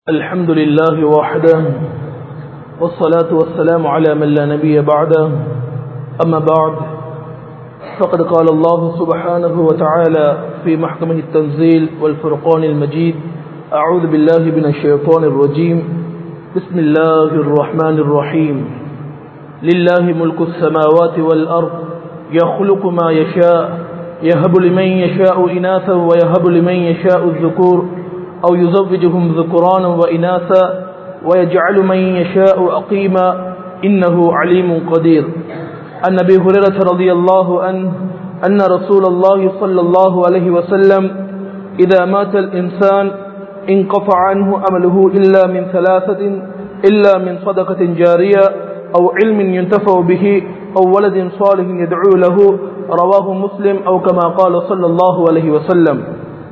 الحمد لله وحده والصلاة والسلام على من لا نبي بعده أما بعد فقد قال الله سبحانه وتعالى في محكمه التنزيل والفرقان المجيد أعوذ بالله من الشيطان الرجيم بسم الله الرحمن الرحيم لله ملك السماوات والأرض يخلق ما يشاء يهب لمن يشاء إناثا ويهب لمن يشاء الذكور أو يزوجهم ذكرانا وإناثا ويجعل من يشاء أقيما إنه عليم قدير عن أبي هريرة رضي الله عنه أن رسول الله صلى الله عليه وسلم إذا مات الإنسان انقطع عنه أمله إلا من ثلاثة إلا من صدقة جارية أو علم ينتفع به أو ولد صالح يدعو له رواه مسلم أو كما قال صلى الله عليه وسلم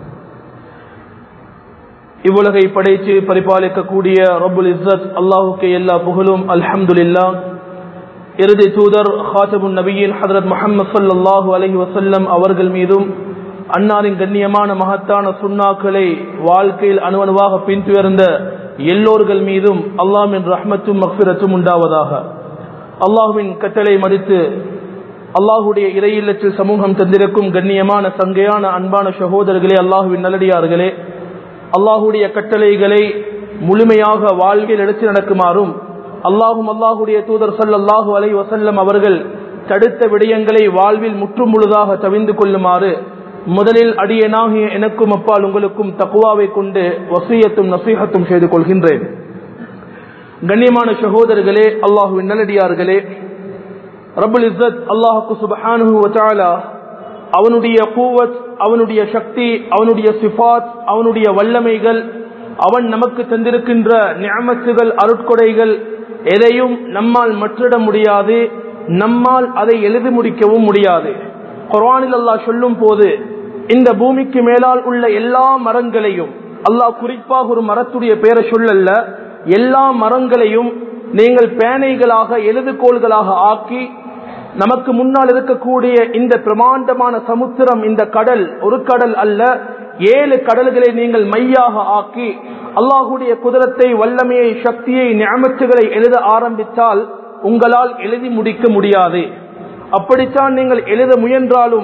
இவ்வுலகை படைத்து பரிபாலிக்கக்கூடிய ரபுல் இஸ்ஸத் அல்லாஹுக்கு எல்லா புகழும் அல்ஹம்துலில்லா இறுதி தூதர் ஹாத்தபுன் நபியின் ஹதரத் முஹம்மது சல்லாஹூ அலஹி வசல்லம் அவர்கள் மீதும் அன்னாரின் கண்ணியமான மகத்தான சுண்ணாக்களை வாழ்க்கையில் அணுவணுவாக பின்துயர்ந்த எல்லோர்கள் மீதும் அல்லாமின் ரஹ்மத்தும் மக்பிரத்தும் உண்டாவதாக அல்லாஹுவின் கட்டளை மதித்து அல்லாஹுடைய இறையில்லத்தில் சமூகம் தந்திருக்கும் கண்ணியமான சங்கையான அன்பான சகோதரர்களே அல்லாஹுவின் நல்லடியார்களே அல்லாஹுடைய கட்டளைகளை முழுமையாக வாழ்வில் எடுத்து நடக்குமாறும் அல்லாஹும் அல்லாஹுடைய தூதர் சல்லாஹூ அலை வசல்லம் அவர்கள் தடுத்த விடயங்களை வாழ்வில் முற்றும் முழுதாக தவிந்து கொள்ளுமாறு முதலில் அடியனாகிய எனக்கும் அப்பால் உங்களுக்கும் தக்குவாவை கொண்டு வசியத்தும் நசீகத்தும் செய்து கொள்கின்றேன் கண்ணியமான சகோதரர்களே அல்லாஹுவின் நல்லடியார்களே ரபுல் இஸ்ஸத் அல்லாஹுக்கு சுபஹானு அவனுடைய கூவத் அவனுடைய சக்தி அவனுடைய சிஃபாத் அவனுடைய வல்லமைகள் அவன் நமக்கு தந்திருக்கின்ற ஞாமத்துகள் அருட்கொடைகள் எதையும் நம்மால் மற்றிட முடியாது நம்மால் அதை எழுதி முடிக்கவும் முடியாது குரானில் அல்லாஹ் சொல்லும் போது இந்த பூமிக்கு மேலால் உள்ள எல்லா மரங்களையும் அல்லாஹ் குறிப்பாக ஒரு மரத்துடைய பெயரை சொல்லல்ல எல்லா மரங்களையும் நீங்கள் பேனைகளாக எழுதுகோள்களாக ஆக்கி நமக்கு முன்னால் இருக்கக்கூடிய இந்த பிரமாண்டமான சமுத்திரம் இந்த கடல் ஒரு கடல் அல்ல ஏழு கடல்களை நீங்கள் மையாக ஆக்கி அல்லாஹுடைய குதிரத்தை வல்லமையை சக்தியை ஞாபகத்துகளை எழுத ஆரம்பித்தால் உங்களால் எழுதி முடிக்க முடியாது அப்படித்தான் நீங்கள் எழுத முயன்றாலும்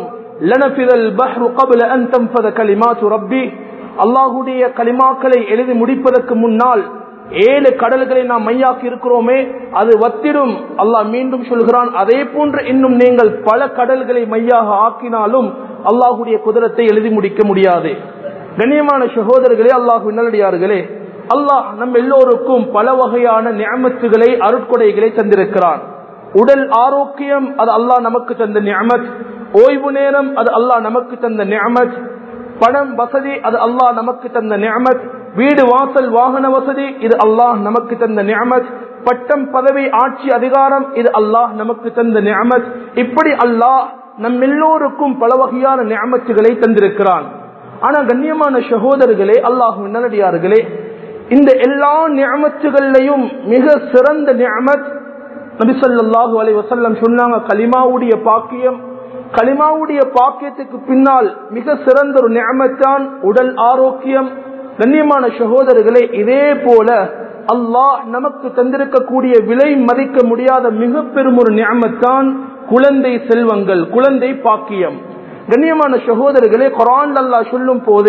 அல்லாஹுடைய களிமாக்களை எழுதி முடிப்பதற்கு முன்னால் ஏழு கடல்களை நாம் மையாக்கி இருக்கிறோமே அது வத்திடும் அல்லாஹ் மீண்டும் சொல்கிறான் அதே போன்று இன்னும் நீங்கள் பல கடல்களை மையாக ஆக்கினாலும் அல்லாஹுடைய குதிரத்தை எழுதி முடிக்க முடியாது கண்ணியமான சகோதரர்களே அல்லாஹு நல்லடியார்களே அல்லாஹ் நம் எல்லோருக்கும் பல வகையான நியமத்துகளை அருட்கொடைகளை தந்திருக்கிறான் உடல் ஆரோக்கியம் அது அல்லாஹ் நமக்கு தந்த நியமத் ஓய்வு நேரம் அது அல்லாஹ் நமக்கு தந்த நியமத் பணம் வசதி அது அல்லாஹ் நமக்கு தந்த நியமத் வீடு வாசல் வாகன வசதி இது அல்லாஹ் நமக்கு தந்த நியமத் பட்டம் பதவி ஆட்சி அதிகாரம் இது அல்லாஹ் நமக்கு தந்த நியமத் இப்படி அல்லாஹ் நம் எல்லோருக்கும் பல வகையான நியமத்துகளை தந்திருக்கிறான் ஆனா கண்ணியமான சகோதரர்களே அல்லாஹ் நல்லடியார்களே இந்த எல்லா நியமத்துகள்லையும் மிக சிறந்த நியமத் நபிசல்லாஹு அலை வசல்லம் சொன்னாங்க கலிமாவுடைய பாக்கியம் களிமாவுடைய பாக்கியத்துக்கு பின்னால் மிக சிறந்த ஒரு நியமத்தான் உடல் ஆரோக்கியம் கண்ணியமான சகோதரர்களே இதே போல அல்லாஹ் நமக்கு தந்திருக்கக்கூடிய விலை மதிக்க முடியாத மிக பெரும் ஒரு நியமத்தான் குழந்தை செல்வங்கள் குழந்தை பாக்கியம் கண்ணியமான சகோதரர்களே குரான் அல்லா சொல்லும் போது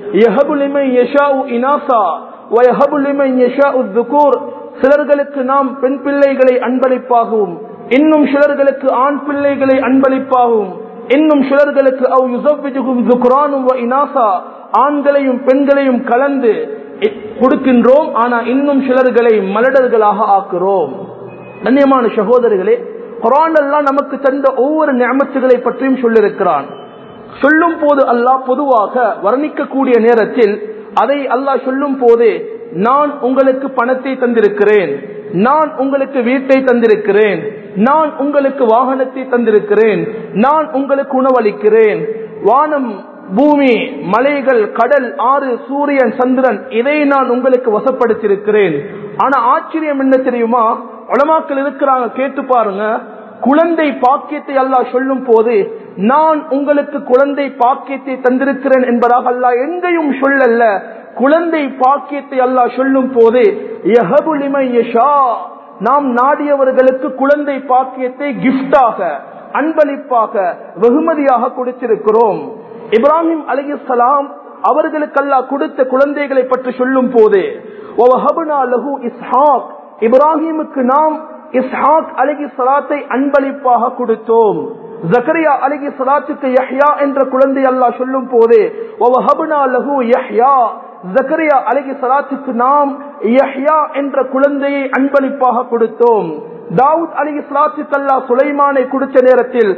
சிலர்களுக்கு நாம் பெண் பிள்ளைகளை அன்பளிப்பாகவும் இன்னும் சிலர்களுக்கு ஆண் பிள்ளைகளை அன்பளிப்பாகவும் இன்னும் சிலர்களுக்கு ஆண்களையும் பெண்களையும் கலந்து கொடுக்கின்றோம் ஆனா இன்னும் சிலர்களை மலடர்களாக ஆக்குறோம் கண்ணியமான சகோதரர்களே குரான் எல்லாம் நமக்கு தந்த ஒவ்வொரு நியமத்துகளை பற்றியும் சொல்லிருக்கிறான் சொல்லும் போது அல்லாஹ் பொதுவாக வர்ணிக்கக்கூடிய நேரத்தில் அதை அல்லாஹ் சொல்லும் போது நான் உங்களுக்கு பணத்தை தந்திருக்கிறேன் நான் உங்களுக்கு வீட்டை தந்திருக்கிறேன் நான் உங்களுக்கு வாகனத்தை தந்திருக்கிறேன் நான் உங்களுக்கு உணவளிக்கிறேன் வானம் பூமி மலைகள் கடல் ஆறு சூரியன் சந்திரன் இதை நான் உங்களுக்கு வசப்படுத்தியிருக்கிறேன் ஆனா ஆச்சரியம் என்ன தெரியுமா உலமாக்கள் இருக்கிறாங்க கேட்டு பாருங்க குழந்தை பாக்கியத்தை அல்லாஹ் சொல்லும் போது நான் உங்களுக்கு குழந்தை பாக்கியத்தை தந்திருக்கிறேன் என்பதாக அல்லாஹ் எங்கேயும் சொல்லல்ல குழந்தை பாக்கியத்தை அல்லாஹ் சொல்லும் போது யஹபு லிமன் யஷா நாம் நாடியவர்களுக்கு குழந்தை பாக்கியத்தை கிஃப்டாக அன்பளிப்பாக வெகுமதியாக கொடுத்திருக்கிறோம் இப்ராஹிம் அலிசலாம் அவர்களுக்கு அல்லாஹ் கொடுத்த குழந்தைகளை பற்றி சொல்லும் போது லஹு இஸ்ஹாக் இப்ராஹிமுக்கு நாம் இஸ்ஹாக் அலிகி சலாத்தை அன்பளிப்பாக கொடுத்தோம் ஜக்கரியா அலிகி சலாத்துக்கு யஹ்யா என்ற குழந்தை அல்லாஹ் சொல்லும் போது லஹு யஹ்யா ஜக்கரியா அலிகி சலாத்துக்கு நாம் யஹ்யா என்ற குழந்தையை அன்பளிப்பாக கொடுத்தோம் தாவூத் அலி இஸ்லாத்துக்கு அல்லா சுலைமானை கொடுத்த நேரத்தில்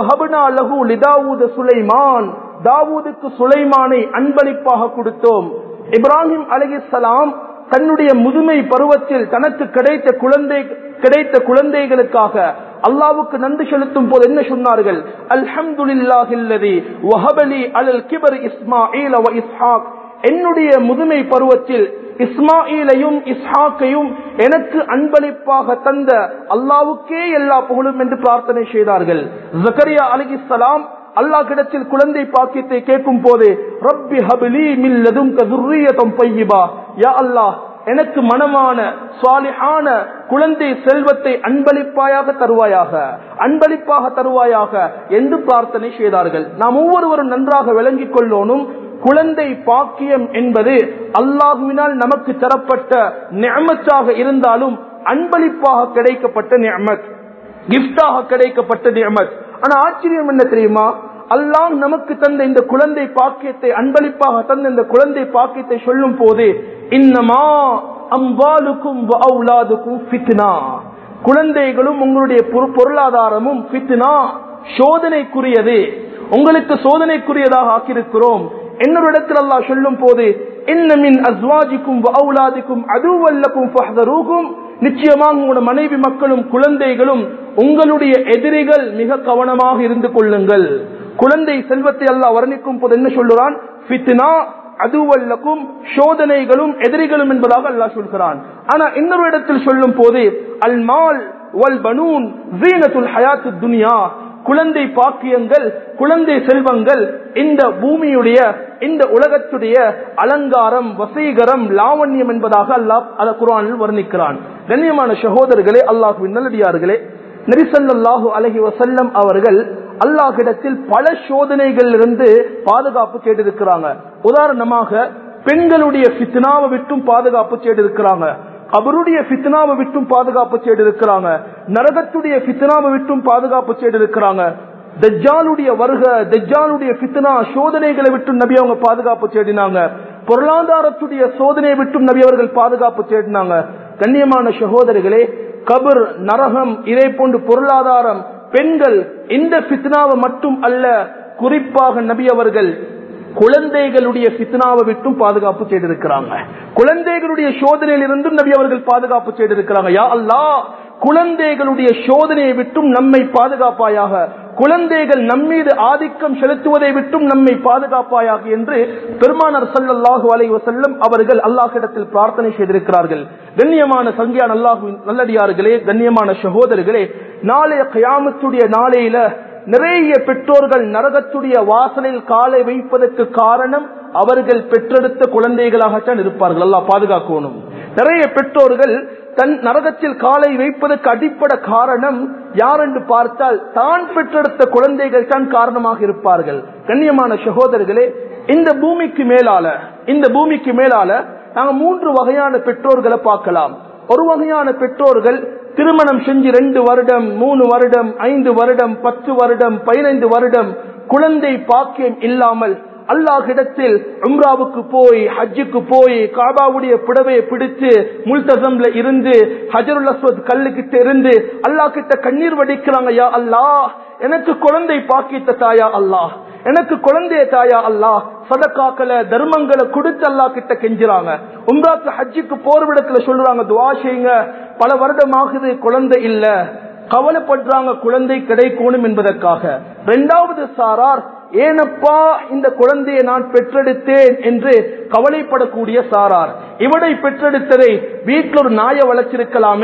லஹு லிதாவூத சுலைமான் தாவூதுக்கு சுலைமானை அன்பளிப்பாக கொடுத்தோம் இப்ராஹிம் அலிசலாம் தன்னுடைய முதுமை பருவத்தில் தனக்கு கிடைத்த குழந்தை கிடைத்த குழந்தைகளுக்காக அல்லாவுக்கு நன்றி செலுத்தும் போது என்ன சொன்னார்கள் அல்ஹம்துலில்லாஹில்லதி வஹபலி அலல் கிபர் இஸ்மாயில் வ இஸ்ஹாக் என்னுடைய முதுமை பருவத்தில் இஸ்மாயிலையும் இஸ்ஹாக்கையும் எனக்கு அன்பளிப்பாக தந்த அல்லாவுக்கே எல்லா புகழும் என்று பிரார்த்தனை செய்தார்கள் ஜக்கரியா அலிசலாம் அல்லாஹ் கிடத்தில் குழந்தை பாக்கியத்தை கேட்கும் போது ரப்பி ஹபிலி மில்லதும் கதுர்ரியதம் பையிபா யா அல்லாஹ் எனக்கு மனமான சுவாலிஹான குழந்தை செல்வத்தை அன்பளிப்பாயாக தருவாயாக அன்பளிப்பாக தருவாயாக என்று பிரார்த்தனை செய்தார்கள் நாம் ஒவ்வொருவரும் நன்றாக விளங்கிக் கொள்ளோனும் குழந்தை பாக்கியம் என்பது அல்லாஹுவினால் நமக்கு தரப்பட்ட நியமத்தாக இருந்தாலும் அன்பளிப்பாக கிடைக்கப்பட்ட நியமத் கிஃப்டாக கிடைக்கப்பட்ட நியமத் ஆனா ஆச்சரியம் என்ன தெரியுமா அல்லாம் நமக்கு தந்த இந்த குழந்தை பாக்கியத்தை அன்பளிப்பாக தந்த இந்த குழந்தை பாக்கியத்தை சொல்லும் போது இன்னமா அம்பாலுக்கும் அவுலாதுக்கும் ஃபித்னா குழந்தைகளும் உங்களுடைய பொருளாதாரமும் ஃபித்னா சோதனைக்குரியது உங்களுக்கு சோதனைக்குரியதாக ஆக்கியிருக்கிறோம் இன்னொரு இடத்தில் அல்லாஹ் சொல்லும் போது இன்னமின் அஸ்வாஜிக்கும் அவுலாதிக்கும் அதுவல்லக்கும் ஃபஹ்தரூகும் நிச்சயமாக உங்களோட மனைவி மக்களும் குழந்தைகளும் உங்களுடைய எதிரிகள் மிக கவனமாக இருந்து கொள்ளுங்கள் குழந்தை செல்வத்தை அல்லாஹ் வர்ணிக்கும் போது என்ன சொல்லுறான் ஃபித்னா அதுவல்லக்கும் சோதனைகளும் எதிரிகளும் என்பதாக அல்லாஹ் சொல்கிறான் ஆனா இன்னொரு இடத்தில் சொல்லும் போது அல் மால் வல் பனூன் ஜீனத்துல் ஹயாத்து துனியா குழந்தை பாக்கியங்கள் குழந்தை செல்வங்கள் இந்த பூமியுடைய இந்த உலகத்துடைய அலங்காரம் வசீகரம் லாவண்யம் என்பதாக அல்லாஹ் அத குரானில் வர்ணிக்கிறான் கண்ணியமான சகோதரர்களே அல்லாஹுவின் நல்லடியார்களே நெரிசல்லாஹு அலஹி வசல்லம் அவர்கள் அல்லாஹிடத்தில் பல சோதனைகள் இருந்து பாதுகாப்பு கேட்டிருக்கிறாங்க உதாரணமாக பெண்களுடைய பித்னாவை விட்டும் பாதுகாப்பு கேட்டிருக்கிறாங்க அவருடைய பித்னாவை விட்டும் பாதுகாப்பு செய்து இருக்கிறாங்க நரகத்துடைய பித்னாவை விட்டும் பாதுகாப்பு செய்து இருக்கிறாங்க தஜ்ஜாலுடைய வருக தஜ்ஜாலுடைய பித்னா சோதனைகளை விட்டும் நபி அவங்க பாதுகாப்பு தேடினாங்க பொருளாதாரத்துடைய சோதனையை விட்டும் நபி அவர்கள் பாதுகாப்பு தேடினாங்க கண்ணியமான சகோதரிகளே கபர் நரகம் இதை போன்று பொருளாதாரம் பெண்கள் இந்த பித்னாவை மட்டும் அல்ல குறிப்பாக நபி அவர்கள் குழந்தைகளுடைய பித்னாவை விட்டும் பாதுகாப்பு செய்திருக்கிறாங்க குழந்தைகளுடைய சோதனையில் இருந்தும் நபி அவர்கள் பாதுகாப்பு செய்திருக்கிறாங்க யா அல்லா குழந்தைகளுடைய சோதனையை விட்டும் நம்மை பாதுகாப்பாயாக குழந்தைகள் நம்மீது ஆதிக்கம் செலுத்துவதை விட்டும் நம்மை பாதுகாப்பாயாக என்று பெருமானார் சல்லாஹூ அலை வசல்லம் அவர்கள் அல்லாஹிடத்தில் பிரார்த்தனை செய்திருக்கிறார்கள் கண்ணியமான சங்கியான் அல்லாஹு நல்லடியார்களே கண்ணியமான சகோதரர்களே நாளைய கயாமத்துடைய நாளையில நிறைய பெற்றோர்கள் நரகத்துடைய வாசலில் காலை வைப்பதற்கு காரணம் அவர்கள் பெற்றெடுத்த குழந்தைகளாகத்தான் இருப்பார்கள் எல்லாம் பாதுகாக்கணும் நிறைய பெற்றோர்கள் தன் நரகத்தில் காலை வைப்பதற்கு அடிப்படை காரணம் யார் என்று பார்த்தால் தான் பெற்றெடுத்த குழந்தைகள் தான் காரணமாக இருப்பார்கள் கண்ணியமான சகோதரர்களே இந்த பூமிக்கு மேலால இந்த பூமிக்கு மேலால நாங்க மூன்று வகையான பெற்றோர்களை பார்க்கலாம் ஒரு வகையான பெற்றோர்கள் திருமணம் செஞ்சு ரெண்டு வருடம் மூணு வருடம் ஐந்து வருடம் பத்து வருடம் பதினைந்து வருடம் குழந்தை பாக்கியம் இல்லாமல் அல்லாஹிடத்தில் உம்ராவுக்கு போய் ஹஜ்ஜுக்கு போய் காபாவுடைய புடவையை பிடித்து முல்தசம்ல இருந்து ஹஜருல் அஸ்வத் கல்லுகிட்ட இருந்து அல்லாஹ் கிட்ட கண்ணீர் வடிக்கிறாங்க யா அல்லாஹ் எனக்கு குழந்தை பாக்கித்த தாயா அல்லாஹ் எனக்கு குழந்தைய தாயா அல்லாஹ் சதக்காக்களை தர்மங்களை கொடுத்து அல்லா கிட்ட கெஞ்சுறாங்க உம்ராக்கு ஹஜ்ஜுக்கு போர்விடத்துல சொல்றாங்க துவா செய்யுங்க பல வருடமாகுது குழந்தை இல்ல கவலைப்படுறாங்க குழந்தை கிடைக்கணும் என்பதற்காக இரண்டாவது சாரார் ஏனப்பா இந்த குழந்தையை நான் பெற்றெடுத்தேன் என்று கவலைப்படக்கூடிய சாரார் இவனை பெற்றெடுத்ததை வீட்டில் ஒரு நாயை வளர்ச்சிருக்கலாமே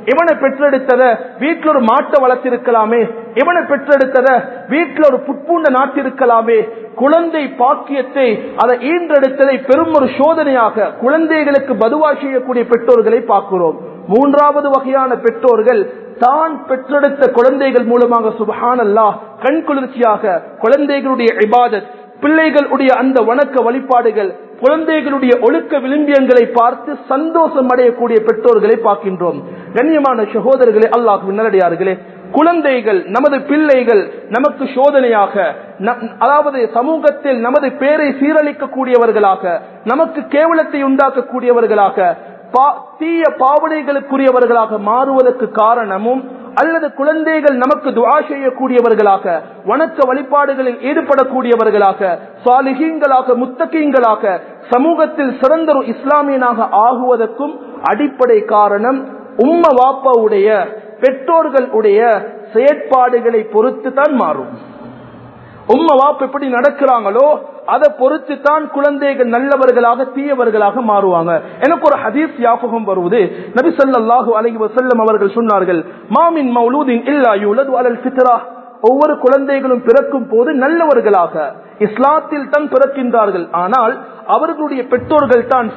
இவனை பெற்றெடுத்தத வீட்டுல ஒரு மாட்டை வளர்த்திருக்கலாமே இவனை பெற்றெடுத்தத வீட்டுல ஒரு புட்பூண்ட நாட்டிருக்கலாமே குழந்தை பாக்கியத்தை அதை ஈன்றெடுத்ததை பெரும் ஒரு சோதனையாக குழந்தைகளுக்கு பதுவா செய்யக்கூடிய பெற்றோர்களை பார்க்கிறோம் மூன்றாவது வகையான பெற்றோர்கள் தான் பெற்றெடுத்த குழந்தைகள் மூலமாக சுபஹான் அல்லாஹ் கண் குளிர்ச்சியாக குழந்தைகளுடைய இபாதத் பிள்ளைகளுடைய அந்த வணக்க வழிபாடுகள் குழந்தைகளுடைய ஒழுக்க விளிம்பியங்களை பார்த்து சந்தோஷம் அடையக்கூடிய பெற்றோர்களை பார்க்கின்றோம் கண்ணியமான சகோதரர்களே அல்லாஹ் நல்லடியார்களே குழந்தைகள் நமது பிள்ளைகள் நமக்கு சோதனையாக அதாவது சமூகத்தில் நமது பேரை சீரழிக்கக்கூடியவர்களாக நமக்கு கேவலத்தை உண்டாக்கக்கூடியவர்களாக தீய பாவனைகளுக்குரியவர்களாக மாறுவதற்கு காரணமும் அல்லது குழந்தைகள் நமக்கு துவா செய்யக்கூடியவர்களாக வணக்க வழிபாடுகளில் ஈடுபடக்கூடியவர்களாக சாலிகீங்களாக முத்தகீங்களாக சமூகத்தில் சிறந்த ஒரு இஸ்லாமியனாக ஆகுவதற்கும் அடிப்படை காரணம் உம்ம வாப்பாவுடைய பெற்றோர்களுடைய செயற்பாடுகளை பொறுத்து தான் மாறும் உம்ம வாப்பு எப்படி நடக்கிறாங்களோ அதை பொறுத்து தான் குழந்தைகள் நல்லவர்களாக தீயவர்களாக மாறுவாங்க எனக்கு ஒரு ஹதீஸ் யாபகம் வருவது நபி ஸல்லல்லாஹு அலைஹி வஸல்லம் அவர்கள் சொன்னார்கள் மாமின் மௌலூதின் இல்லா யூலது அலல் ஃபித்ரா ஒவ்வொரு குழந்தைகளும் பிறக்கும் போது நல்லவர்களாக இஸ்லாத்தில் தான் பிறக்கின்றார்கள் ஆனால் அவர்களுடைய பெற்றோர்கள் தான்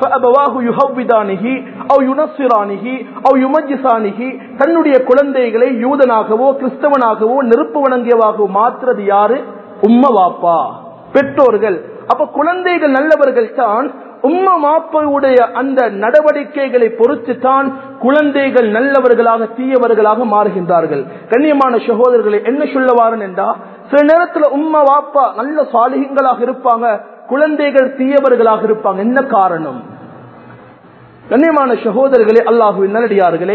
தன்னுடைய குழந்தைகளை யூதனாகவோ கிறிஸ்தவனாகவோ நெருப்பு வணங்கியவாகவோ மாற்றுறது யாரு உம்ம வாப்பா பெற்றோர்கள் அப்ப குழந்தைகள் நல்லவர்கள் தான் உம்ம மாப்பையுடைய அந்த நடவடிக்கைகளை பொறுத்து தான் குழந்தைகள் நல்லவர்களாக தீயவர்களாக மாறுகின்றார்கள் கண்ணியமான சகோதரர்களை என்ன சொல்ல என்றா சில நேரத்துல உம்ம வாப்பா நல்ல சாலிகங்களாக இருப்பாங்க குழந்தைகள் தீயவர்களாக இருப்பாங்க என்ன காரணம் கண்ணியமான சகோதரர்களே அல்லாஹுவின் நல்லடியார்களே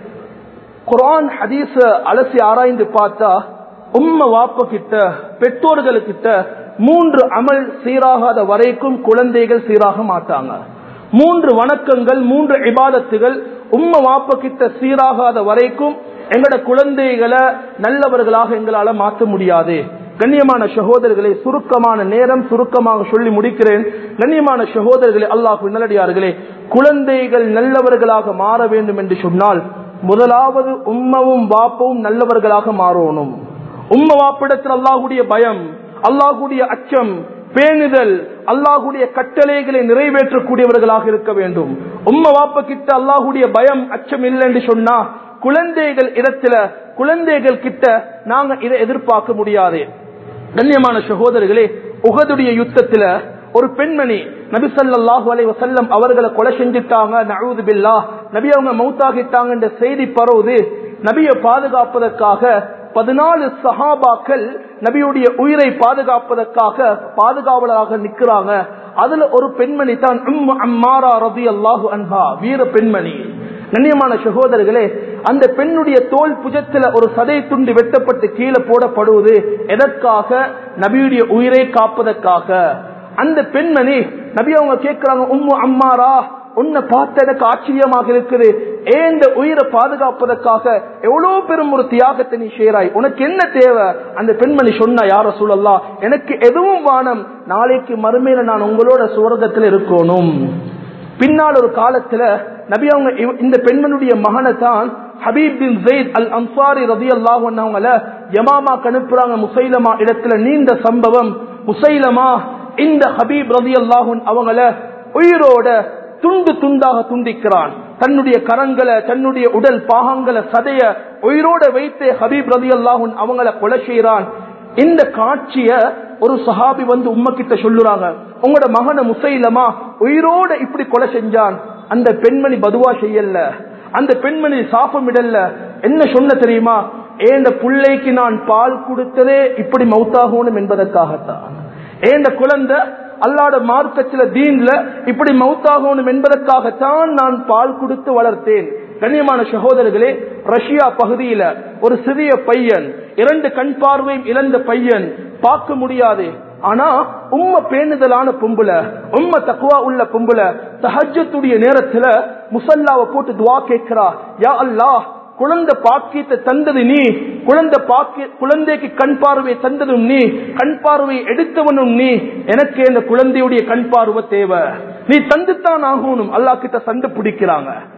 குரான் ஹதீஸ அலசி ஆராய்ந்து பார்த்தா உம்ம வாப்ப கிட்ட பெற்றோர்களுக்கிட்ட மூன்று அமல் சீராகாத வரைக்கும் குழந்தைகள் சீராக மாட்டாங்க மூன்று வணக்கங்கள் மூன்று இபாதத்துகள் உம்ம வாப்ப கிட்ட சீராகாத வரைக்கும் எங்கட குழந்தைகளை நல்லவர்களாக எங்களால மாற்ற முடியாது கண்ணியமான சகோதரர்களை சுருக்கமான நேரம் சுருக்கமாக சொல்லி முடிக்கிறேன் கண்ணியமான சகோதரர்களே அல்லாஹு நல்லடியார்களே குழந்தைகள் நல்லவர்களாக மாற வேண்டும் என்று சொன்னால் முதலாவது உம்மவும் வாப்பவும் நல்லவர்களாக மாறணும் உம்ம வாப்பிடத்தில் அல்லாஹுடைய பயம் அல்லாஹுடைய அச்சம் பேணுதல் அல்லாஹுடைய கட்டளைகளை நிறைவேற்றக்கூடியவர்களாக இருக்க வேண்டும் உம்ம வாப்ப கிட்ட அல்லாஹுடைய பயம் அச்சம் இல்லை என்று சொன்னா குழந்தைகள் இடத்துல குழந்தைகள் கிட்ட நாங்க இதை எதிர்பார்க்க முடியாது கண்ணியமான சகோதரர்களே உகதுடைய யுத்தத்துல ஒரு பெண்மணி நபி சல்லாஹு அலை வசல்லம் அவர்களை கொலை செஞ்சுட்டாங்க நழுது பில்லா நபி அவங்க மௌத்தாகிட்டாங்க என்ற செய்தி பரவுது நபியை பாதுகாப்பதற்காக பதினாலு சஹாபாக்கள் நபியுடைய உயிரை பாதுகாப்பதற்காக பாதுகாவலராக நிற்கிறாங்க அதுல ஒரு பெண்மணி தான் அம்மாரா ரபி அல்லாஹு அன்பா வீர பெண்மணி கண்ணியமான சகோதரர்களே அந்த பெண்ணுடைய தோல் புஜத்துல ஒரு சதை துண்டு வெட்டப்பட்டு கீழே போடப்படுவது எதற்காக நபியுடைய உயிரை காப்பதற்காக அந்த பெண்மணி நபி அவங்க கேட்கிறாங்க உம்மு அம்மாரா உன்னை பார்த்த எனக்கு ஆச்சரியமாக இருக்குது ஏந்த உயிரை பாதுகாப்பதற்காக எவ்வளவு பெரும் ஒரு தியாகத்தை நீ செய்கிறாய் உனக்கு என்ன தேவை அந்த பெண்மணி சொன்ன யார சூழல்லா எனக்கு எதுவும் வானம் நாளைக்கு மறுமையில நான் உங்களோட சுவர்க்கத்தில் இருக்கணும் பின்னால் ஒரு காலத்துல நபி அவங்க இந்த பெண்மனுடைய மகனை தான் ஹபீப் பின் ஜெயித் அல் அன்சாரி ரதி அல்லாஹ் அவங்கள யமாமா கணுப்புறாங்க முசைலமா இடத்துல நீண்ட சம்பவம் முசைலமா இந்த ஹபீப் ரதி அல்லாஹூன் அவங்கள உயிரோட துண்டு துண்டாக துண்டிக்கிறான் தன்னுடைய கரங்களை தன்னுடைய உடல் பாகங்களை சதைய உயிரோட வைத்து ஹபீப் ரதி அல்லாஹூன் அவங்கள கொலை செய்யறான் இந்த காட்சிய ஒரு சஹாபி வந்து உம்ம கிட்ட சொல்லுறாங்க உங்களோட மகன முசைலமா உயிரோட இப்படி கொலை செஞ்சான் அந்த பெண்மணி பதுவா செய்யல அந்த பெண்மணி சாபமிடல்ல என்ன சொன்ன தெரியுமா ஏந்த பிள்ளைக்கு நான் பால் கொடுத்ததே இப்படி மௌத்தாகணும் என்பதற்காகத்தான் ஏந்த குழந்தை அல்லாட மார்க்கத்தில தீன்ல இப்படி மௌத்தாகணும் என்பதற்காகத்தான் நான் பால் கொடுத்து வளர்த்தேன் கண்ணியமான சகோதரர்களே ரஷ்யா பகுதியில ஒரு சிறிய பையன் இரண்டு கண் பார்வையும் இழந்த பையன் பார்க்க முடியாது ஆனா உம்ம பேணுதலான பொம்புல உம்ம தக்குவா உள்ள பொம்புல தஹஜத்துடைய நேரத்துல முசல்லாவை போட்டு துவா கேட்கிறா யா அல்லாஹ் குழந்தை பாக்கியத்தை தந்தது நீ குழந்தை பாக்கிய குழந்தைக்கு கண் பார்வை தந்ததும் நீ கண் பார்வை எடுத்தவனும் நீ எனக்கு இந்த குழந்தையுடைய கண் பார்வை தேவை நீ தந்துத்தான் ஆகணும் அல்லா கிட்ட சண்டை பிடிக்கிறாங்க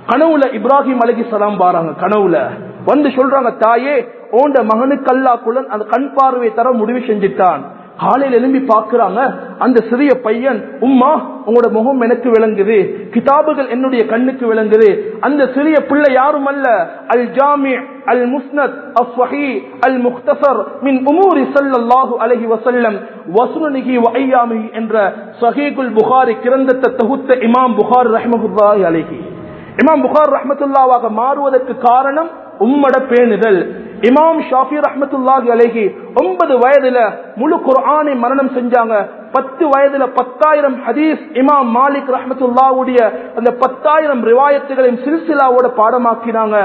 கனவுல இப்ராஹிம் அலகி சலாம் பாராங்க கனவுல வந்து சொல்றாங்க தாயே ஓண்ட மகனுக்கு அல்லாக்குள்ள அந்த கண் பார்வை தர முடிவு செஞ்சுட்டான் காலையில் எழும்பி பாக்குறாங்க அந்த சிறிய பையன் உம்மா உங்களோட முகம் எனக்கு விளங்குது கிதாபுகள் என்னுடைய கண்ணுக்கு விளங்குது அந்த சிறிய பிள்ளை யாரும் அல்ல அல் ஜாமி அல் முஸ்னத் அஸ்வஹி அல் முக்தசர் மின் உமூரி ஸல்லல்லாஹு அலைஹி வஸல்லம் வஸ்னுனிஹி வ ஐயாமிஹி என்ற சஹீகுல் புகாரி கிரந்தத்தை தொகுத்த இமாம் புகார் ரஹ்மத்துல்லாஹி அலைஹி இமாம் புகார் ரஹ்மத்துல்லாவாக மாறுவதற்கு காரணம் உம்மட பேணுதல் இமாம் ஷாஃபி ரஹ்மத்துல்லாஹி அலைஹி ஒன்பது வயதுல முழு குர்ஆனை மரணம் செஞ்சாங்க பத்து வயதுல பத்தாயிரம் ஹதீஸ் இமாம் மாலிக் ரஹ்மத்துல்லாவுடைய அந்த பத்தாயிரம் ரிவாயத்துகளையும் சில்சிலாவோட பாடமாக்கினாங்க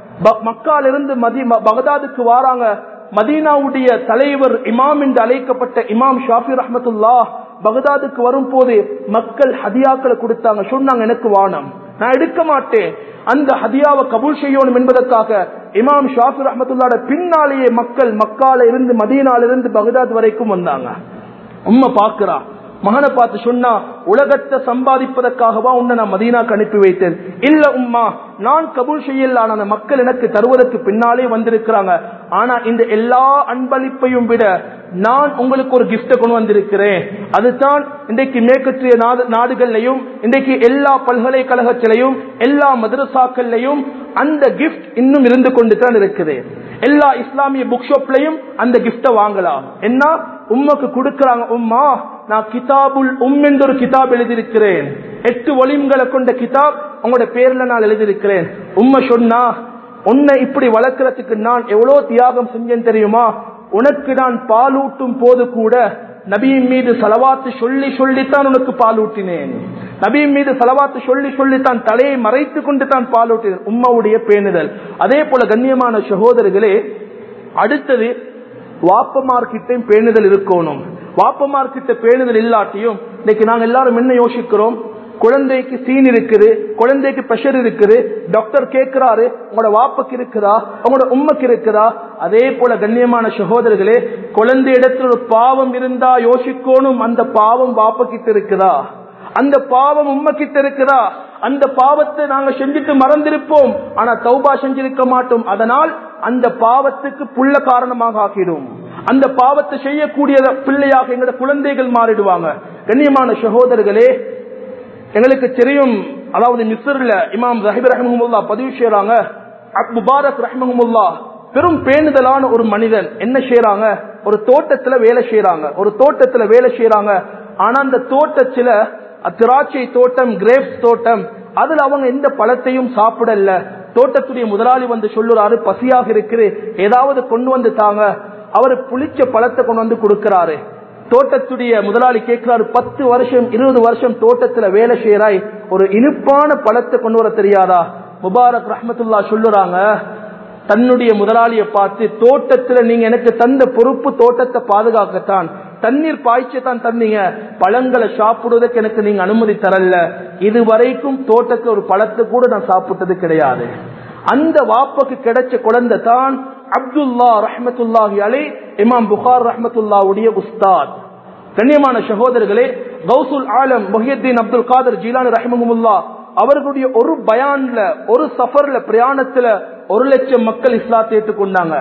மக்கால இருந்து மதி பகதாதுக்கு வாராங்க மதீனாவுடைய தலைவர் இமாம் என்று அழைக்கப்பட்ட இமாம் ஷாஃபி ரஹ்மத்துல்லா பகதாதுக்கு வரும் போது மக்கள் ஹதியாக்களை கொடுத்தாங்க சொன்னாங்க எனக்கு வானம் நான் எடுக்க மாட்டேன் அந்த ஹதியாவை கபூல் செய்யணும் என்பதற்காக இமாம் ஷாஃபி ரஹமத்துல்லாட பின்னாலேயே மக்கள் மக்கால இருந்து மதீனால இருந்து பகதாத் வரைக்கும் வந்தாங்க உண்மை பாக்குறா மகனை பார்த்து சொன்னா உலகத்தை சம்பாதிப்பதற்காகவா உன்னை நான் மதீனாக்கு அனுப்பி வைத்தேன் இல்ல உம்மா நான் கபூல் செய்யல அந்த மக்கள் எனக்கு தருவதற்கு பின்னாலே வந்திருக்கிறாங்க ஆனா இந்த எல்லா அன்பளிப்பையும் விட நான் உங்களுக்கு ஒரு கிஃப்ட கொண்டு வந்திருக்கிறேன் அதுதான் இன்றைக்கு மேற்கற்றிய நாடுகள்லையும் இன்றைக்கு எல்லா பல்கலைக்கழகத்திலையும் எல்லா மதரசாக்கள்லையும் அந்த கிஃப்ட் இன்னும் இருந்து கொண்டு தான் இருக்குது எல்லா இஸ்லாமிய புக் ஷாப்லையும் அந்த கிஃப்ட வாங்கலாம் என்ன உம்மக்கு கொடுக்கறாங்க உம்மா நான் கிதாபுல் உம் என்ற ஒரு கிதாப் எழுதியிருக்கிறேன் எட்டு ஒலிம்களை கொண்ட கிதாப் உங்களோட பேர்ல நான் எழுதியிருக்கிறேன் உண்மை சொன்னா உன்னை இப்படி வளர்க்கறதுக்கு நான் எவ்வளவு தியாகம் செஞ்சேன் தெரியுமா உனக்கு நான் பாலூட்டும் போது கூட நபியின் மீது செலவாத்து சொல்லி சொல்லித்தான் உனக்கு பாலூட்டினேன் நபியின் மீது செலவாத்து சொல்லி சொல்லித்தான் தலையை மறைத்து கொண்டு தான் பாலூட்டினேன் உம்மாவுடைய பேணுதல் அதே போல கண்ணியமான சகோதரர்களே அடுத்தது வாப்பமார்கிட்டையும் பேணுதல் இருக்கணும் வாப்பமார்கிட்ட பேணுதல் இல்லாட்டியும் இன்னைக்கு நாங்க எல்லாரும் என்ன யோசிக்கிறோம் குழந்தைக்கு சீன் இருக்குது குழந்தைக்கு பிரஷர் இருக்குது டாக்டர் கேட்கிறாரு உங்களோட வாப்புக்கு இருக்குதா உங்களோட உண்மைக்கு இருக்குதா அதே போல கண்ணியமான சகோதரர்களே குழந்தை இடத்துல ஒரு பாவம் இருந்தா யோசிக்கணும் அந்த பாவம் வாப்பக்கிட்ட இருக்குதா அந்த பாவம் உண்மைக்கிட்ட இருக்குதா அந்த பாவத்தை நாங்க செஞ்சுட்டு மறந்திருப்போம் ஆனா தௌபா செஞ்சிருக்க மாட்டோம் அதனால் அந்த பாவத்துக்கு புள்ள காரணமாக ஆகிடும் அந்த பாவத்தை செய்யக்கூடிய பிள்ளையாக எங்களோட குழந்தைகள் மாறிடுவாங்க கண்ணியமான சகோதரர்களே எங்களுக்கு தெரியும் அதாவது மிஸ்ர்ல இமாம் ரஹிப் ரஹமுல்லா பதிவு செய்யறாங்க முபாரக் ரஹமுல்லா பெரும் பேணுதலான ஒரு மனிதன் என்ன செய்யறாங்க ஒரு தோட்டத்துல வேலை செய்யறாங்க ஒரு தோட்டத்துல வேலை செய்யறாங்க ஆனா அந்த தோட்டத்துல திராட்சை தோட்டம் கிரேப்ஸ் தோட்டம் அதுல அவங்க எந்த பழத்தையும் சாப்பிடல தோட்டத்துடைய முதலாளி வந்து சொல்லுறாரு பசியாக இருக்குது ஏதாவது கொண்டு வந்து தாங்க அவர் புளிச்ச பழத்தை கொண்டு வந்து கொடுக்கிறாரு தோட்டத்துடைய முதலாளி கேட்கிறாரு பத்து வருஷம் இருபது வருஷம் தோட்டத்துல வேலை செய்யறாய் ஒரு இனிப்பான பழத்தை கொண்டு வர தெரியாதா முபாரக் ரஹமத்துல்லா சொல்லுறாங்க தன்னுடைய முதலாளியை பார்த்து தோட்டத்துல நீங்க எனக்கு தந்த பொறுப்பு தோட்டத்தை பாதுகாக்கத்தான் தண்ணீர் பாய்ச்சத்தான் தந்தீங்க பழங்களை சாப்பிடுவதற்கு எனக்கு நீங்க அனுமதி தரல இதுவரைக்கும் தோட்டத்துல ஒரு பழத்தை கூட நான் சாப்பிட்டது கிடையாது அந்த வாப்புக்கு கிடைச்ச குழந்தை தான் அப்துல்லா ரஹமத்துல்லாஹி அலை இமாம் புகார் ரஹமத்துல்லாவுடைய உஸ்தாத் கண்ணியமான சகோதரர்களே கௌசுல் ஆலம் மொஹியத்தீன் அப்துல் காதர் ஜீலானி ரஹமமுல்லா அவர்களுடைய ஒரு பயான்ல ஒரு சஃபர்ல பிரயாணத்துல ஒரு லட்சம் மக்கள் இஸ்லாத்தை ஏற்றுக்கொண்டாங்க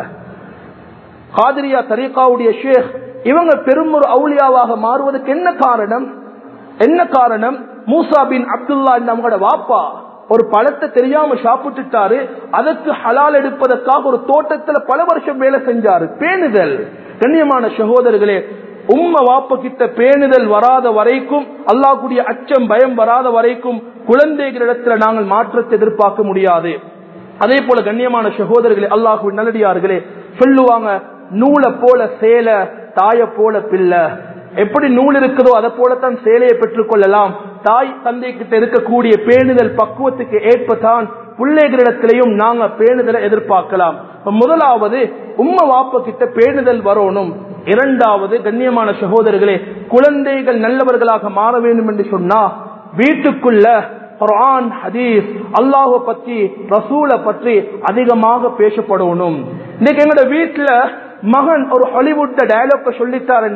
காதிரியா தரீகாவுடைய ஷேக் இவங்க பெரும் ஒரு அவுளியாவாக மாறுவதற்கு என்ன காரணம் என்ன காரணம் மூசா பின் அப்துல்லா அவங்களோட வாப்பா ஒரு பழத்தை தெரியாம சாப்பிட்டுட்டாரு அதற்கு ஹலால் எடுப்பதற்காக ஒரு தோட்டத்துல பல வருஷம் வேலை செஞ்சாரு பேணுதல் கண்ணியமான சகோதரர்களே உம்ம வாப்ப கிட்ட பேணுதல் வராத வரைக்கும் அல்லாஹ்வுடைய அச்சம் பயம் வராத வரைக்கும் குழந்தைகளிடத்துல நாங்கள் மாற்றத்தை எதிர்பார்க்க முடியாது அதே போல கண்ணியமான சகோதரர்களே அல்லாஹுவின் நல்லடியார்களே சொல்லுவாங்க நூலை போல சேல தாய போல பிள்ளை எப்படி நூல் இருக்குதோ அதை போலத்தான் சேலையை பெற்றுக் கொள்ளலாம் தாய் தந்தை கிட்ட இருக்கக்கூடிய பேணுதல் பக்குவத்துக்கு ஏற்பதான் பிள்ளைகளிடத்திலையும் நாங்க பேணுதலை எதிர்பார்க்கலாம் இப்ப முதலாவது உம்ம வாப்ப கிட்ட பேணுதல் வரணும் இரண்டாவது கண்ணியமான சகோதரர்களே குழந்தைகள் நல்லவர்களாக மாற வேண்டும் என்று சொன்னா வீட்டுக்குள்ள குர்ஆன் ஹதீஸ் அல்லாஹ் பற்றி ரசூலை பற்றி அதிகமாக பேசப்படணும் இன்னைக்கு எங்களோட வீட்டுல மகன் ஒரு ஹாலிவுட் டயலாக் சொல்லித்தாருண்டா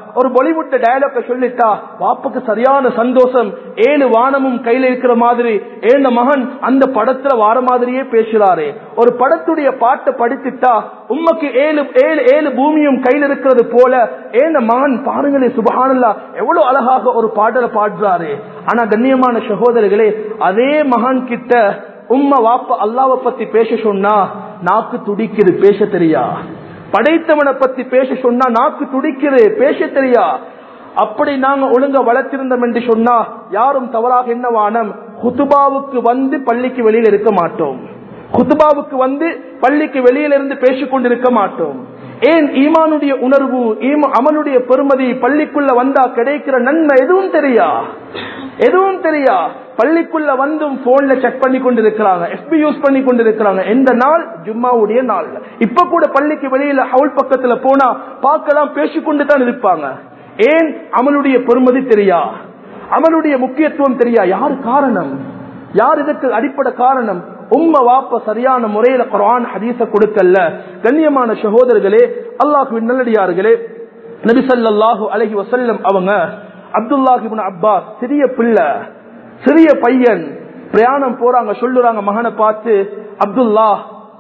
ஒரு பாலிவுட் டயலாக சொல்லிட்டா வாப்புக்கு சரியான சந்தோஷம் ஏழு வானமும் கையில இருக்கிற மாதிரி ஏழு மகன் அந்த படத்துல வார மாதிரியே பேசுறாரு ஒரு படத்துடைய பாட்டை படித்துட்டா உம்மக்கு ஏழு ஏழு ஏழு பூமியும் கையில் இருக்கிறது போல ஏன மகன் பாருங்களே சுபஹானல்லா எவ்வளவு அழகாக ஒரு பாடலை பாடுறாரு ஆனா கண்ணியமான சகோதரர்களே அதே மகன் கிட்ட உம்ம வாப்ப அல்லாவை பத்தி பேச சொன்னா நாக்கு துடிக்குது பேச தெரியா படைத்தவனை பத்தி பேச சொன்னா நாக்கு துடிக்குது பேச தெரியா அப்படி நாங்க ஒழுங்க வளர்த்திருந்தோம் என்று சொன்னா யாரும் தவறாக என்ன வானம் குத்துபாவுக்கு வந்து பள்ளிக்கு வெளியில் இருக்க மாட்டோம் குத்துபாவுக்கு வந்து பள்ளிக்கு வெளியில இருந்து பேசிக் கொண்டிருக்க மாட்டோம் ஏன் ஈமானுடைய உணர்வு அமனுடைய பெருமதி பள்ளிக்குள்ள வந்தா கிடைக்கிற நன்மை எதுவும் தெரியா எதுவும் தெரியா பள்ளிக்குள்ள வந்தும் போன்ல செக் பண்ணி கொண்டிருக்கிறாங்க எஃபி யூஸ் பண்ணி கொண்டிருக்கிறாங்க எந்த நாள் ஜும்மாவுடைய நாள் இப்ப கூட பள்ளிக்கு வெளியில ஹவுல் பக்கத்துல போனா பார்க்கலாம் பேசிக்கொண்டு தான் இருப்பாங்க ஏன் அமலுடைய பெருமதி தெரியா அமலுடைய முக்கியத்துவம் தெரியா யாரு காரணம் யார் இதற்கு அடிப்படை காரணம் உம்ம வாப்ப சரியான முறையில குரான் ஹதீச கொடுக்கல கண்ணியமான சகோதரர்களே அல்லாஹு நல்லடியார்களே நபிசல்லாஹு அலஹி வசல்லம் அவங்க அப்துல்லாஹிபின் அப்பாஸ் சிறிய பிள்ளை சிறிய பையன் பிரயாணம் போறாங்க சொல்லுறாங்க மகனை பார்த்து அப்துல்லா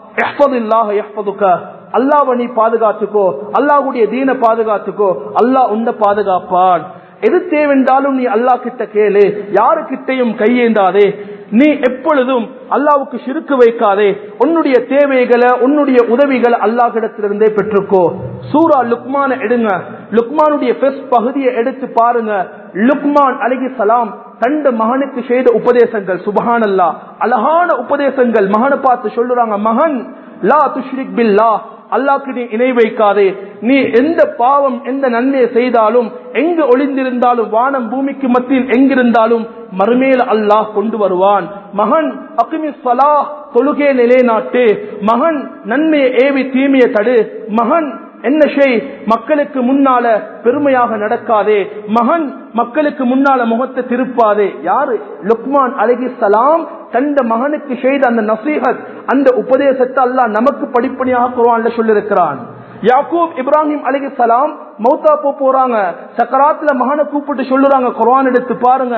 அல்லாஹ் நீ பாதுகாத்துக்கோ அல்லாஹுடைய தீன பாதுகாத்துக்கோ அல்லாஹ் உண்ட பாதுகாப்பான் எது தேவென்றாலும் நீ அல்லா கிட்ட கேளு யாரு கிட்டையும் கையேந்தாதே நீ எப்பொழுதும் அல்லாவுக்கு சிறுக்கு வைக்காதே உன்னுடைய தேவைகளை உன்னுடைய உதவிகளை அல்லாஹிடத்திலிருந்தே பெற்றுக்கோ சூரா லுக்மான எடுங்க லுக்மானுடைய பெஸ் பகுதியை எடுத்து பாருங்க லுக்மான் அலகி சலாம் தண்ட மகனுக்கு செய்த உபதேசங்கள் சுபஹான் அல்லா அழகான உபதேசங்கள் மகனை பார்த்து சொல்லுறாங்க மகன் லா துஷ்ரிக் பில்லா அல்லாக்கு நீ இணை வைக்காதே நீ எந்த பாவம் எந்த நன்மையை செய்தாலும் எங்கு ஒளிந்திருந்தாலும் வானம் பூமிக்கு மத்தியில் எங்கிருந்தாலும் மறுமேல அல்லாஹ் கொண்டு வருவான் மகன் அக்மி சலா தொழுகே நிலைநாட்டு மகன் நன்மையை ஏவி தீமையை தடு மகன் என்ன செய் மக்களுக்கு முன்னால பெருமையாக நடக்காதே மகன் மக்களுக்கு முன்னால முகத்தை திருப்பாதே யாரு லுக்மான் அலகி சலாம் தந்த மகனுக்கு செய்த அந்த நசீகத் அந்த உபதேசத்தை அல்லா நமக்கு படிப்படியாக குரான்ல சொல்லிருக்கிறான் யாக்கூப் இப்ராஹிம் அலி சலாம் மௌத்தா போ போறாங்க சக்கராத்துல மகனை கூப்பிட்டு சொல்லுறாங்க குரான் எடுத்து பாருங்க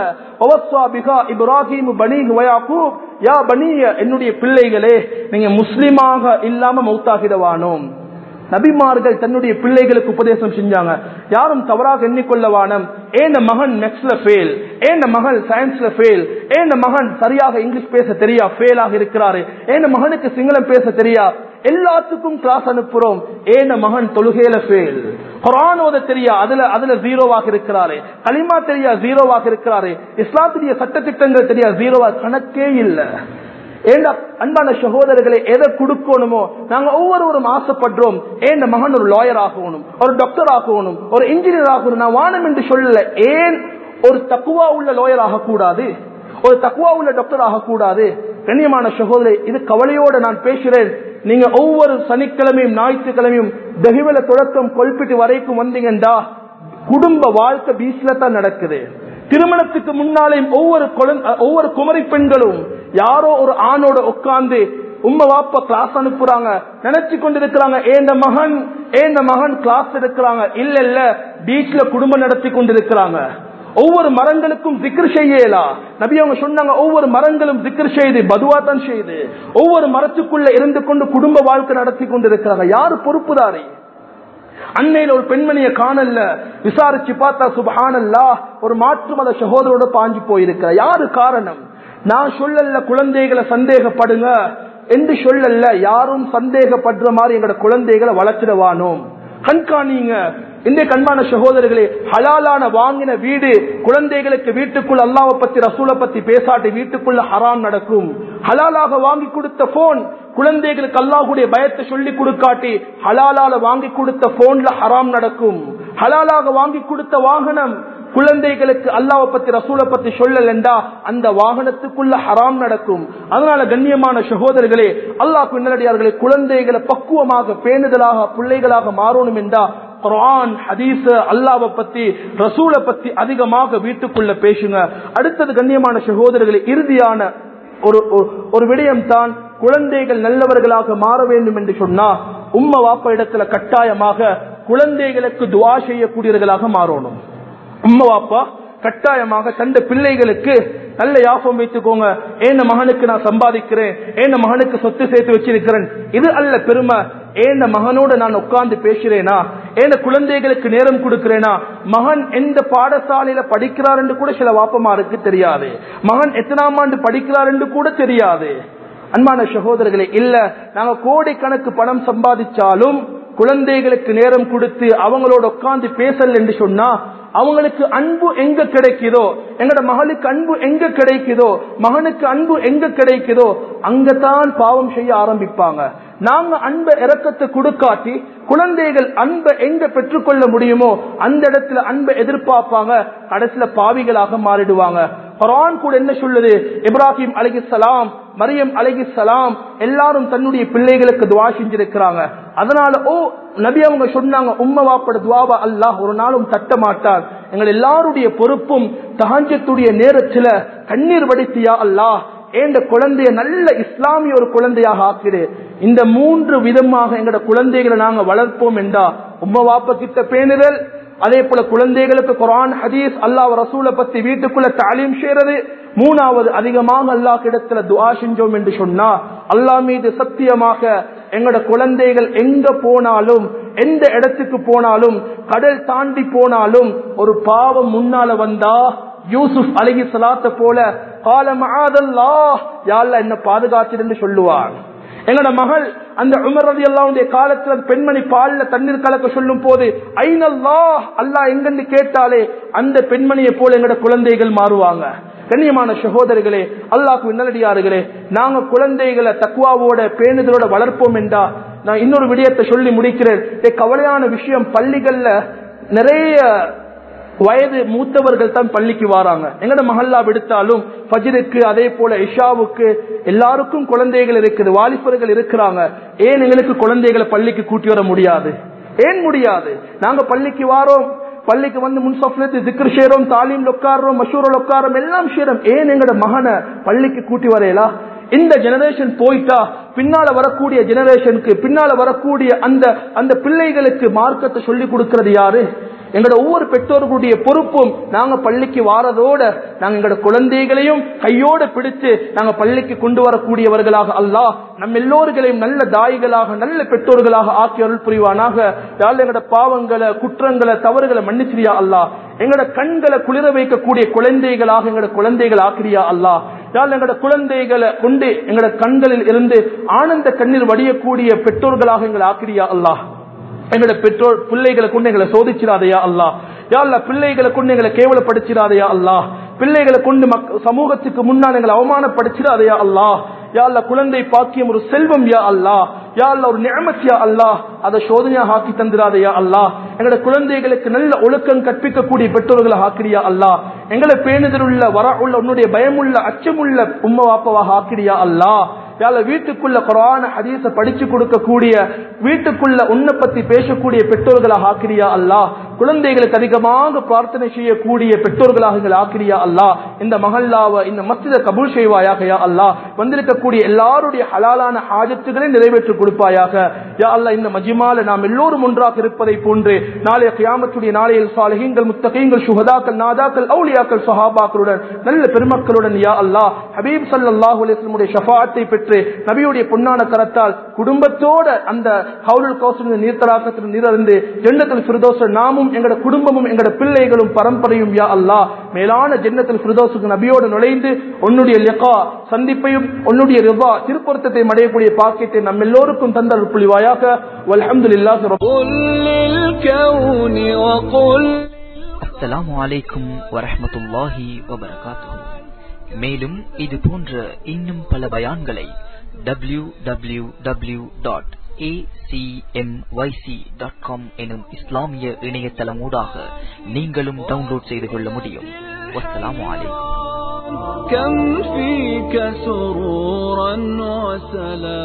இப்ராஹிம் பனி யாக்கூப் யா பனிய என்னுடைய பிள்ளைகளே நீங்க முஸ்லிமாக இல்லாம மௌத்தாகிடவானோம் நபிமார்கள் தன்னுடைய பிள்ளைகளுக்கு உபதேசம் செஞ்சாங்க யாரும் தவறாக எண்ணிக்கொள்ளவானம் ஏன் மகன் மேக்ஸ்ல ஃபெயில் ஏன் மகன் சயின்ஸ்ல ஃபெயில் ஏன் மகன் சரியாக இங்கிலீஷ் பேச தெரியா ஃபெயிலாக இருக்கிறாரு ஏன் மகனுக்கு சிங்களம் பேச தெரியா எல்லாத்துக்கும் கிளாஸ் அனுப்புறோம் ஏன் மகன் தொழுகையில ஃபெயில் குரான் ஓத தெரியா அதுல அதுல ஜீரோவாக இருக்கிறாரு களிமா தெரியா ஜீரோவாக இருக்கிறாரு இஸ்லாத்துடைய சட்டத்திட்டங்கள் தெரியா ஜீரோவா கணக்கே இல்லை ஏண்டா அன்பான சகோதரர்களை எதை கொடுக்கணுமோ நாங்க ஒவ்வொருவரும் ஆசைப்படுறோம் ஏன் மகன் ஒரு லாயர் ஆகணும் ஒரு டாக்டர் ஆகணும் ஒரு இன்ஜினியர் ஆகணும் நான் வானம் என்று சொல்லல ஏன் ஒரு தக்குவா உள்ள லாயர் ஆகக்கூடாது ஒரு தக்குவா உள்ள டாக்டர் ஆகக்கூடாது கண்ணியமான சகோதரி இது கவலையோட நான் பேசுறேன் நீங்க ஒவ்வொரு சனிக்கிழமையும் ஞாயிற்றுக்கிழமையும் தகிவல தொடக்கம் கொல்பிட்டு வரைக்கும் வந்தீங்கண்டா குடும்ப வாழ்க்கை பீச்ல தான் நடக்குது திருமணத்துக்கு முன்னாலே ஒவ்வொரு ஒவ்வொரு குமரி பெண்களும் யாரோ ஒரு ஆணோட உட்கார்ந்து உம்ம வாப்ப கிளாஸ் அனுப்புறாங்க நினைச்சு கொண்டிருக்கிறாங்க ஏந்த மகன் ஏந்த மகன் கிளாஸ் எடுக்கிறாங்க இல்ல இல்ல பீச்ல குடும்பம் நடத்தி கொண்டிருக்கிறாங்க ஒவ்வொரு மரங்களுக்கும் திக்ர் செய்யலா நபி அவங்க சொன்னாங்க ஒவ்வொரு மரங்களும் திக்ர் செய்து பதுவா தான் செய்து ஒவ்வொரு மரத்துக்குள்ள இருந்து கொண்டு குடும்ப வாழ்க்கை நடத்தி கொண்டிருக்கிறாங்க யாரு பொறுப்புதாரி அன்னையில ஒரு பெண்மணியை காணல விசாரிச்சு பார்த்தா சுபஹானல்லா ஒரு மாற்று மத சகோதரோட பாஞ்சு போயிருக்கிற யாரு காரணம் நான் சொல்லல குழந்தைகளை சந்தேகப்படுங்க என்று சொல்லல யாரும் சந்தேகப்படுற மாதிரி எங்களோட குழந்தைகளை வளர்ச்சிடவானோம் கண்காணிங்க இந்த கண்பான சகோதரர்களே ஹலாலான வாங்கின வீடு குழந்தைகளுக்கு வீட்டுக்குள்ள அல்லாவை பத்தி ரசூலை பத்தி பேசாட்டி வீட்டுக்குள்ள ஹராம் நடக்கும் ஹலாலாக வாங்கி கொடுத்த போன் குழந்தைகளுக்கு அல்லாஹுடைய பயத்தை சொல்லி கொடுக்காட்டி ஹலாலால வாங்கி கொடுத்த போன்ல ஹராம் நடக்கும் ஹலாலாக வாங்கி கொடுத்த வாகனம் குழந்தைகளுக்கு அல்லாவை பத்தி ரசூலை பத்தி சொல்லலண்டா அந்த வாகனத்துக்குள்ள ஹராம் நடக்கும் அதனால கண்ணியமான சகோதரர்களே அல்லாஹ் பின்னடியார்களே குழந்தைகளை பக்குவமாக பேணுதலாக பிள்ளைகளாக மாறணும் என்றா குரான் ஹதீஸ் அல்லாவை பத்தி ரசூலை பத்தி அதிகமாக வீட்டுக்குள்ள பேசுங்க அடுத்தது கண்ணியமான சகோதரர்களே இறுதியான ஒரு ஒரு விடயம் தான் குழந்தைகள் நல்லவர்களாக மாற வேண்டும் என்று சொன்னா உம்ம வாப்ப இடத்துல கட்டாயமாக குழந்தைகளுக்கு துவா செய்யக்கூடியவர்களாக மாறணும் உம்மா வாப்பா கட்டாயமாக தந்த பிள்ளைகளுக்கு நல்ல யாபம் வைத்துக்கோங்க ஏன மகனுக்கு நான் சம்பாதிக்கிறேன் ஏன மகனுக்கு சொத்து சேர்த்து வச்சிருக்கிறேன் இது அல்ல பெருமை ஏன மகனோட நான் உட்கார்ந்து பேசுறேனா ஏன குழந்தைகளுக்கு நேரம் கொடுக்கிறேனா மகன் எந்த பாடசாலையில படிக்கிறார் என்று கூட சில வாப்பமாருக்கு தெரியாது மகன் எத்தனாம் ஆண்டு படிக்கிறார் என்று கூட தெரியாது அன்பான சகோதரர்களே இல்ல நாங்க கோடிக்கணக்கு பணம் சம்பாதிச்சாலும் குழந்தைகளுக்கு நேரம் கொடுத்து அவங்களோட உட்கார்ந்து பேசல் என்று சொன்னா அவங்களுக்கு அன்பு எங்க கிடைக்குதோ எங்கட மகளுக்கு அன்பு எங்க கிடைக்குதோ மகனுக்கு அன்பு எங்க கிடைக்குதோ அங்கதான் பாவம் செய்ய ஆரம்பிப்பாங்க நாங்க அன்ப இறக்கத்தை கொடுக்காட்டி குழந்தைகள் அன்பை எங்க பெற்றுக்கொள்ள முடியுமோ அந்த இடத்துல அன்பை எதிர்பார்ப்பாங்க கடைசியில பாவிகளாக மாறிடுவாங்க குரான் கூட என்ன சொல்லுது இப்ராஹிம் அலகி சலாம் மரியம் அலகி சலாம் எல்லாரும் தன்னுடைய பிள்ளைகளுக்கு துவா செஞ்சிருக்கிறாங்க அதனால ஓ நபி அவங்க சொன்னாங்க உம்ம வாப்பட துவாவா அல்லாஹ் ஒரு நாளும் தட்ட மாட்டார் எங்கள் எல்லாருடைய பொறுப்பும் தகாஞ்சத்துடைய நேரத்துல கண்ணீர் வடித்தியா அல்லாஹ் ஏண்ட குழந்தைய நல்ல இஸ்லாமிய ஒரு குழந்தையாக ஆக்கிடு இந்த மூன்று விதமாக எங்கட குழந்தைகளை நாங்க வளர்ப்போம் என்றா உம்ம வாப்ப கிட்ட பேணுதல் அதே போல குழந்தைகளுக்கு குரான் ஹதீஸ் அல்லாஹ் ரசூலை பத்தி வீட்டுக்குள்ள தாலீம் செய்யறது மூணாவது அதிகமாக அல்லாஹ் இடத்துல துவா செஞ்சோம் என்று சொன்னா அல்லாஹ் மீது சத்தியமாக எங்கட குழந்தைகள் எங்க போனாலும் எந்த இடத்துக்கு போனாலும் கடல் தாண்டி போனாலும் ஒரு பாவம் முன்னால வந்தா யூசுப் அலகி சலாத்த போல கால மகாதல்லா யாழ்ல என்ன பாதுகாத்திருந்து சொல்லுவார் எங்கட மகள் அந்த உமர் ரதி அல்லாவுடைய காலத்துல பெண்மணி பால்ல தண்ணீர் கலக்க சொல்லும் போது ஐநல்லா அல்லாஹ் எங்கன்னு கேட்டாலே அந்த பெண்மணியை போல எங்கட குழந்தைகள் மாறுவாங்க கண்ணியமான சகோதரர்களே அல்லாஹ்க்கு நல்லடியார்களே நாங்க குழந்தைகளை தக்குவாவோட பேணுதலோட வளர்ப்போம் என்றா நான் இன்னொரு விடயத்தை சொல்லி முடிக்கிறேன் கவலையான விஷயம் பள்ளிகள்ல நிறைய வயது மூத்தவர்கள் தான் பள்ளிக்கு வராங்க எங்கட மஹல்லா விடுத்தாலும் ஃபஜ்ருக்கு அதே போல இஷாவுக்கு எல்லாருக்கும் குழந்தைகள் இருக்குது வாலிபர்கள் இருக்கிறாங்க ஏன் எங்களுக்கு குழந்தைகளை பள்ளிக்கு கூட்டி வர முடியாது ஏன் முடியாது நாங்க பள்ளிக்கு வாரோம் பள்ளிக்கு வந்து முன்சப்லத்து திக்ர் செய்யறோம் தாலீம் உட்காடுறோம் மஷூரில் உட்காரோம் எல்லாம் செய்யறோம் ஏன் எங்கட மகனை பள்ளிக்கு கூட்டி வரையலா இந்த ஜெனரேஷன் போயிட்டா பின்னால வரக்கூடிய ஜெனரேஷனுக்கு பின்னால வரக்கூடிய அந்த அந்த பிள்ளைகளுக்கு மார்க்கத்தை சொல்லி கொடுக்கிறது யாரு எங்களோட ஒவ்வொரு பெற்றோர்களுடைய பொறுப்பும் நாங்க பள்ளிக்கு வாரதோட நாங்க எங்களோட குழந்தைகளையும் கையோட பிடித்து நாங்க பள்ளிக்கு கொண்டு வரக்கூடியவர்களாக அல்லாஹ் நம்ம எல்லோர்களையும் நல்ல தாய்களாக நல்ல பெற்றோர்களாக ஆக்கி அருள் புரிவானாக யாழ் எங்களோட பாவங்களை குற்றங்களை தவறுகளை மன்னிச்சிரியா அல்லாஹ் எங்களோட கண்களை குளிர வைக்கக்கூடிய குழந்தைகளாக எங்களோட குழந்தைகள் ஆக்கிரியா அல்லாஹ் யாழ் எங்களோட குழந்தைகளை கொண்டு எங்களோட கண்களில் இருந்து ஆனந்த கண்ணீர் வடியக்கூடிய பெற்றோர்களாக எங்களை ஆக்கிரியா அல்லாஹ் எங்களோட பெற்றோர் பிள்ளைகளை கொண்டு எங்களை சோதிச்சிடாதையா அல்லா யாழ்ல பிள்ளைகளை கொண்டு எங்களை கேவலப்படுத்திடாதையா அல்லா பிள்ளைகளை கொண்டு சமூகத்துக்கு முன்னால் எங்களை அவமானப்படுத்திடாதையா அல்லா யாழ்ல குழந்தை பாக்கியம் ஒரு செல்வம் யா அல்லா யாழ்ல ஒரு நியமத் யா அல்லா அதை சோதனையாக ஆக்கி தந்திராதையா அல்லா எங்களோட குழந்தைகளுக்கு நல்ல ஒழுக்கம் கற்பிக்கக்கூடிய பெற்றோர்களை ஆக்கிரியா அல்லா எங்களை பேணுதல் உள்ள வர உள்ள உன்னுடைய பயமுள்ள அச்சமுள்ள உம்ம வாப்பவாக ஆக்கிரியா அல்லா யால வீட்டுக்குள்ள குரான ஹதீஸ படிச்சு கொடுக்கக்கூடிய வீட்டுக்குள்ள உன்னை பத்தி பேசக்கூடிய பெற்றோர்களாக ஆக்கிரியா அல்லா குழந்தைகளுக்கு அதிகமாக பிரார்த்தனை செய்யக்கூடிய பெற்றோர்களாக எங்கள் ஆக்கிரியா அல்லா இந்த மகல்லாவ இந்த மஸ்ஜித கபூல் செய்வாயாக யா அல்லா வந்திருக்கக்கூடிய எல்லாருடைய ஹலாலான ஹாஜத்துகளை நிறைவேற்றி கொடுப்பாயாக யா அல்லா இந்த மஜிமால நாம் எல்லோரும் ஒன்றாக இருப்பதை போன்று நாளைய கியாமத்துடைய நாளையில் சாலகங்கள் முத்தகைங்கள் சுகதாக்கள் நாதாக்கள் அவுலியாக்கள் சஹாபாக்களுடன் நல்ல பெருமக்களுடன் யா அல்லா ஹபீப் சல்லாஹூ அலிஸ்லமுடைய ஷஃபாத்தை பெற்று நபியுடைய பொன்னான கரத்தால் குடும்பத்தோட அந்த ஹவுலுல் கௌசல் நீர்த்தலாக்கத்தில் நீரறிந்து ஜென்னத்தில் பிரதோஷ நாமும் எங்கட குடும்பமும் எங்கட பிள்ளைகளும் பரம்பரையும் யா அல்லா மேலான ஜென்னத்தில் பிரதோசுக்கு நபியோடு நுழைந்து உன்னுடைய லிகா சந்திப்பையும் உன்னுடைய ரிவா திருப்பொருத்தத்தை அடையக்கூடிய பாக்கியத்தை நம்ம எல்லோருக்கும் தந்தல் புலிவாயாக வல்ஹம்துலில்லாஹி அஸ்ஸலாமு அலைக்கும் வரஹ்மத்துல்லாஹி வபரகாத்துஹு மேலும் இது போன்ற இன்னும் பல பயான்களை W W W dot acmyc.com எனும் இஸ்லாமிய இணையதளமூடாக நீங்களும் டவுன்லோட் செய்து கொள்ள முடியும் வஸ்ஸலாமு அலைக்கும் كم فيك سرورا وسلام